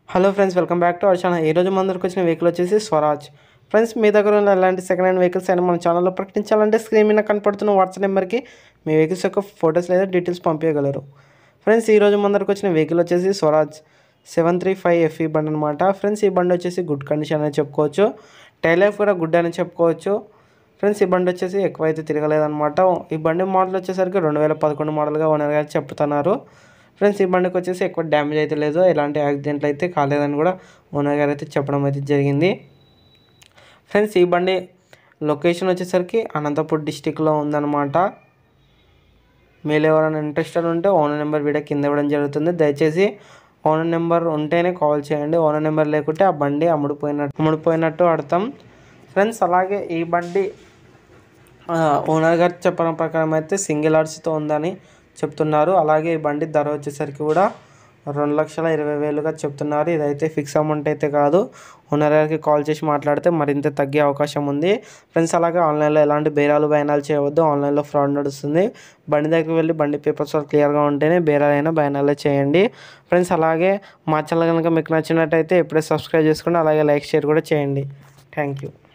hello friends welcome back to our channel ఈ రోజు మన దగ్గరకు వచ్చిన వెహికల్ వచ్చేసి స్వరాజ్ ఫ్రెండ్స్ మీ దగ్గర ఉన్న ఎలాంటి సెకండ్ హ్యాండ్ వెహికల్స్ అయినా మన ఛానల్లో ప్రకటించాలంటే స్క్రీన్ మీద కనపడుతున్న వాట్సాప్ నెంబర్కి మీ వెహికల్స్ యొక్క ఫొటోస్ లేదా డీటెయిల్స్ పంపించగలరు ఫ్రెండ్స్ ఈ రోజు మన దగ్గరకు వచ్చిన వెహికల్ వచ్చేసి Swaraj seven three five FE బండి అనమాట ఫ్రెండ్స్ ఈ బండి వచ్చేసి గుడ్ కండిషన్ అని చెప్పుకోవచ్చు టైల్ లైఫ్ కూడా గుడ్ అని చెప్పుకోవచ్చు ఫ్రెండ్స్ ఈ బండి వచ్చేసి ఎక్కువైతే తిరగలేదన్నమాట ఈ బండి మోడల్ వచ్చేసరికి రెండు వేల పదకొండు మోడల్గా ఓనర్ గారు చెప్తున్నారు ఫ్రెండ్స్ ఈ బండికి వచ్చేసి ఎక్కువ డ్యామేజ్ అయితే లేదు ఎలాంటి యాక్సిడెంట్లు అయితే కాలేదని కూడా ఓనర్ గారు అయితే చెప్పడం అయితే జరిగింది ఫ్రెండ్స్ ఈ బండి లొకేషన్ వచ్చేసరికి అనంతపూర్ డిస్టిక్లో ఉందన్నమాట మీరు ఎవరైనా ఇంట్రెస్టెడ్ ఉంటే ఓనర్ నెంబర్ వీడియో కింద ఇవ్వడం జరుగుతుంది దయచేసి ఓనర్ నెంబర్ ఉంటేనే కాల్ చేయండి ఓనర్ నెంబర్ లేకుంటే ఆ బండి అమ్ముడుపోయినట్టు అమ్ముడుపోయినట్టు అర్థం ఫ్రెండ్స్ అలాగే ఈ బండి ఆ, ఓనర్ గారు చెప్పడం ప్రకారం అయితే సింగిల్ ఆర్సీతో ఉందని చెప్తున్నారు అలాగే ఈ బండి ధర వచ్చేసరికి కూడా రెండు లక్షల ఇరవై వేలుగా చెప్తున్నారు ఇదైతే ఫిక్స్ అమౌంట్ అయితే కాదు ఓనర్ గారికి కాల్ చేసి మాట్లాడితే మరింత తగ్గే అవకాశం ఉంది ఫ్రెండ్స్ అలాగే ఆన్లైన్లో ఎలాంటి బేరాలు బయనాలు చేయవద్దు ఆన్లైన్లో ఫ్రాడ్ నడుస్తుంది బండి దగ్గరికి వెళ్ళి బండి పేపర్స్ క్లియర్గా ఉంటేనే బేరాలైనా బయనాలే చేయండి ఫ్రెండ్స్ అలాగే మా ఛానల్ కనుక మీకు నచ్చినట్టయితే ఇప్పుడే సబ్స్క్రైబ్ చేసుకోండి అలాగే లైక్ షేర్ కూడా చేయండి థ్యాంక్ యూ